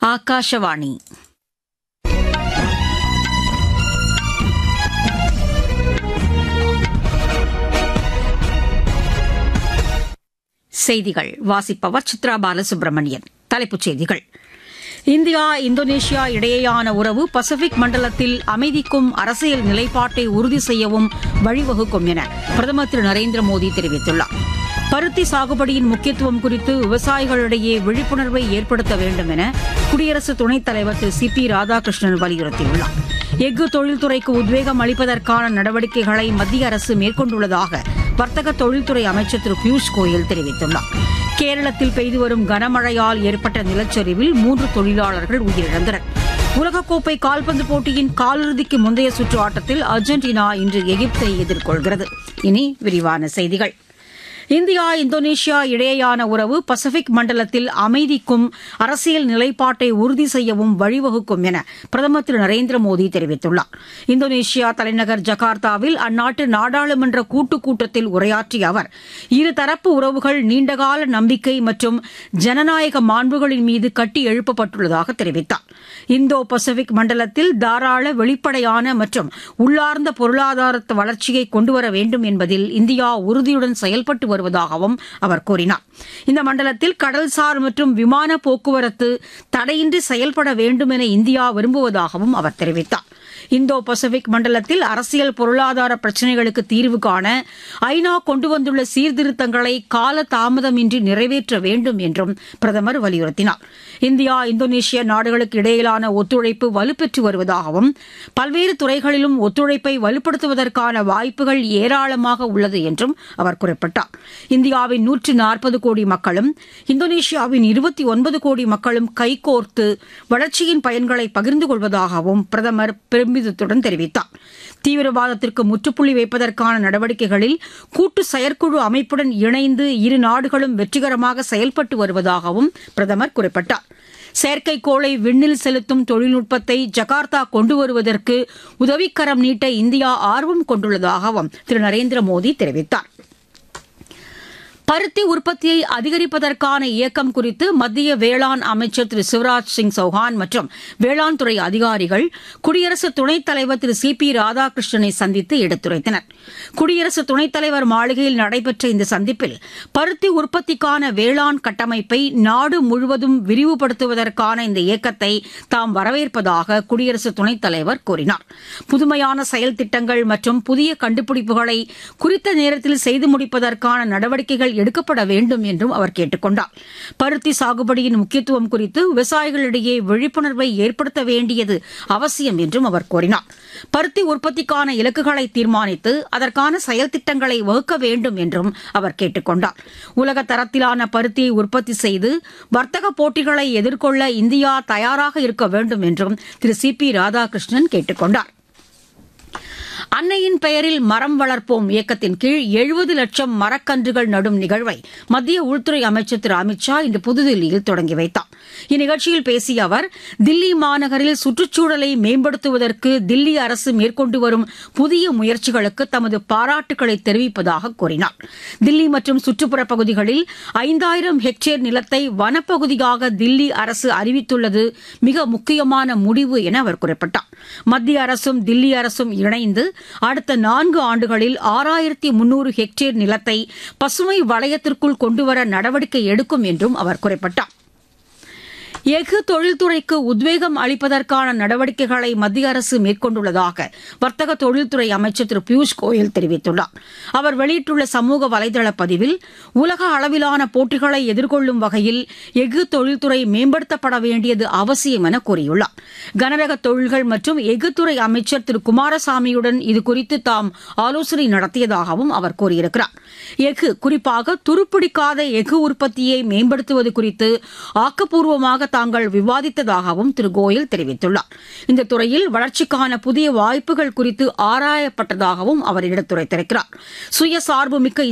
ಆಕಾಶವಾಣಿ செய்திகள் வாசிப்பவர் சித்ரா பாலசுப்ரமணியன் தலைப்புச் செய்திகள் இந்தியா இந்தோனேஷியா இடையேயான உறவு பசிபிக் மண்டலத்தில் அமைதிக்கும் அரசியல் நிலைப்பாட்டை உறுதி செய்யவும் வழிவகுக்கும் என பிரதமர் திரு நரேந்திர மோடி தெரிவித்துள்ளார் பருத்தி சாகுபடியின் முக்கியத்துவம் குறித்து விவசாயிகளிடையே விழிப்புணர்வை ஏற்படுத்த வேண்டும் என குடியரசு துணைத் தலைவர் திரு சி பி ராதாகிருஷ்ணன் வலியுறுத்தியுள்ளார் எஃகு தொழில்துறைக்கு உத்வேகம் அளிப்பதற்கான நடவடிக்கைகளை மத்திய அரசு மேற்கொண்டுள்ளதாக வர்த்தக தொழில்துறை அமைச்சர் திரு பியூஷ் கோயல் தெரிவித்துள்ளார் கேரளத்தில் பெய்து வரும் கனமழையால் ஏற்பட்ட நிலச்சரிவில் மூன்று தொழிலாளர்கள் உயிரிழந்தனர் உலகக்கோப்பை கால்பந்து போட்டியின் காலிறுதிக்கு முந்தைய சுற்று ஆட்டத்தில் அர்ஜென்டினா இன்று எகிப்தை எதிர்கொள்கிறது இனி விரிவான செய்திகள் இந்தியா இந்தோனேஷியா இடையேயான உறவு பசிபிக் மண்டலத்தில் அமைதிக்கும் அரசியல் நிலைப்பாட்டை உறுதி செய்யவும் வழிவகுக்கும் என பிரதமர் திரு நரேந்திர மோடி தெரிவித்துள்ளார் இந்தோனேஷியா தலைநகர் ஜகார்த்தாவில் அந்நாட்டு நாடாளுமன்ற கூட்டுக் கூட்டத்தில் உரையாற்றிய அவர் இருதரப்பு உறவுகள் நீண்டகால நம்பிக்கை மற்றும் ஜனநாயக மாண்புகளின் மீது கட்டி எழுப்பப்பட்டுள்ளதாக தெரிவித்தார் இந்தோ பசிபிக் மண்டலத்தில் தாராள வெளிப்படையான மற்றும் உள்ளார்ந்த பொருளாதார வளர்ச்சியை கொண்டுவர வேண்டும் என்பதில் இந்தியா உறுதியுடன் செயல்பட்டு வருவதாகவும் அவர் கூறினார் இந்த மண்டலத்தில் கடல்சார் மற்றும் விமான போக்குவரத்து தடையின்றி செயல்பட வேண்டும் என இந்தியா விரும்புவதாகவும் அவர் தெரிவித்தார் இந்தோ பசிபிக் மண்டலத்தில் அரசியல் பொருளாதார பிரச்சினைகளுக்கு தீர்வு காண ஐநா கொண்டு வந்துள்ள சீர்திருத்தங்களை கால தாமதமின்றி நிறைவேற்ற வேண்டும் என்றும் பிரதமர் வலியுறுத்தினார் இந்தியா இந்தோனேஷிய நாடுகளுக்கு இடையிலான ஒத்துழைப்பு வலுப்பெற்று வருவதாகவும் பல்வேறு துறைகளிலும் ஒத்துழைப்பை வலுப்படுத்துவதற்கான வாய்ப்புகள் ஏராளமாக உள்ளது என்றும் அவர் குறிப்பிட்டார் இந்தியாவின் நூற்று நாற்பது கோடி மக்களும் இந்தோனேஷியாவின் இருபத்தி ஒன்பது கோடி மக்களும் கைகோர்த்து வளர்ச்சியின் பயன்களை பகிர்ந்து கொள்வதாகவும் பிரதமர் பெருமிதத்துடன் தெரிவித்தார் தீவிரவாதத்திற்கு முற்றுப்புள்ளி வைப்பதற்கான நடவடிக்கைகளில் கூட்டு செயற்குழு அமைப்புடன் இணைந்து இரு நாடுகளும் வெற்றிகரமாக செயல்பட்டு வருவதாகவும் பிரதமர் குறிப்பிட்டார் செயற்கைக்கோளை விண்ணில் செலுத்தும் தொழில்நுட்பத்தை ஜகார்த்தா கொண்டு வருவதற்கு உதவிக்கரம் நீட்ட இந்தியா ஆர்வம் கொண்டுள்ளதாகவும் திரு நரேந்திர மோடி தெரிவித்தார் பருத்தி உற்பத்தியை அதிகரிப்பதற்கான இயக்கம் குறித்து மத்திய வேளாண் அமைச்சர் திரு சிவராஜ் சிங் சௌஹான் மற்றும் வேளாண் துறை அதிகாரிகள் குடியரசு துணைத் தலைவர் திரு சி பி ராதாகிருஷ்ணனை சந்தித்து எடுத்துரைத்தனர் குடியரசு துணைத் தலைவர் மாளிகையில் நடைபெற்ற இந்த சந்திப்பில் பருத்தி உற்பத்திக்கான வேளாண் கட்டமைப்பை நாடு முழுவதும் விரிவுபடுத்துவதற்கான இந்த இயக்கத்தை தாம் வரவேற்பதாக குடியரசு துணைத் தலைவர் கூறினார் புதுமையான செயல் திட்டங்கள் மற்றும் புதிய கண்டுபிடிப்புகளை குறித்த நேரத்தில் செய்து முடிப்பதற்கான நடவடிக்கைகள் எடுக்கப்பட வேண்டும் என்றும் அவர் கேட்டுக் கொண்டார் பருத்தி சாகுபடியின் முக்கியத்துவம் குறித்து விவசாயிகளிடையே விழிப்புணர்வை ஏற்படுத்த வேண்டியது அவசியம் என்றும் அவர் கூறினார் பருத்தி உற்பத்திக்கான இலக்குகளை தீர்மானித்து அதற்கான செயல் திட்டங்களை வகுக்க வேண்டும் என்றும் அவர் கேட்டுக் கொண்டார் உலக தரத்திலான பருத்தியை உற்பத்தி செய்து வர்த்தக போட்டிகளை எதிர்கொள்ள இந்தியா தயாராக இருக்க வேண்டும் என்றும் திரு சி பி ராதாகிருஷ்ணன் கேட்டுக் கொண்டார் அன்னையின் பெயரில் மரம் வளர்ப்போம் இயக்கத்தின் கீழ் எழுபது லட்சம் மரக்கன்றுகள் நடும் நிகழ்வை மத்திய உள்துறை அமைச்சர் திரு அமித் ஷா இன்று புதுதில்லியில் தொடங்கி வைத்தார் இந்நிகழ்ச்சியில் பேசிய அவர் தில்லி மாநகரில் சுற்றுச்சூழலை மேம்படுத்துவதற்கு தில்லி அரசு மேற்கொண்டு வரும் புதிய முயற்சிகளுக்கு தமது பாராட்டுக்களை தெரிவிப்பதாக கூறினார் தில்லி மற்றும் சுற்றுப்புற பகுதிகளில் ஐந்தாயிரம் ஹெக்டேர் நிலத்தை வனப்பகுதியாக தில்லி அரசு அறிவித்துள்ளது மிக முக்கியமான முடிவு என அவர் குறிப்பிட்டார் மத்திய அரசும் தில்லி அரசும் இணைந்து அடுத்த நான்கு ஆண்டுகளில் ஆறாயிரத்தி முன்னூறு ஹெக்டேர் நிலத்தை பசுமை வளையத்திற்குள் கொண்டுவர நடவடிக்கை எடுக்கும் என்றும் அவர் குறிப்பிட்டார் எஃகு தொழில்துறைக்கு உத்வேகம் அளிப்பதற்கான நடவடிக்கைகளை மத்திய அரசு மேற்கொண்டுள்ளதாக வர்த்தக தொழில்துறை அமைச்சர் திரு பியூஷ் கோயல் தெரிவித்துள்ளார் அவர் வெளியிட்டுள்ள சமூக வலைதள பதிவில் உலக அளவிலான போட்டிகளை எதிர்கொள்ளும் வகையில் எஃகு தொழில்துறை மேம்படுத்தப்பட வேண்டியது அவசியம் என கூறியுள்ளார் கனரக தொழில்கள் மற்றும் எஃகுத்துறை அமைச்சர் திரு குமாரசாமியுடன் இதுகுறித்து தாம் ஆலோசனை நடத்தியதாகவும் அவர் கூறியிருக்கிறார் எஃகு குறிப்பாக துருப்பிடிக்காத எஃகு உற்பத்தியை மேம்படுத்துவது குறித்து ஆக்கப்பூர்வமாக தாங்கள் விவாதித்ததாகவும் திரு கோயல் தெரிவித்துள்ளார் இந்த துறையில் வளர்ச்சிக்கான புதிய வாய்ப்புகள் குறித்து ஆராயப்பட்டதாகவும் அவர் எடுத்துரைத்திருக்கிறார் சுயசார்புமிக்க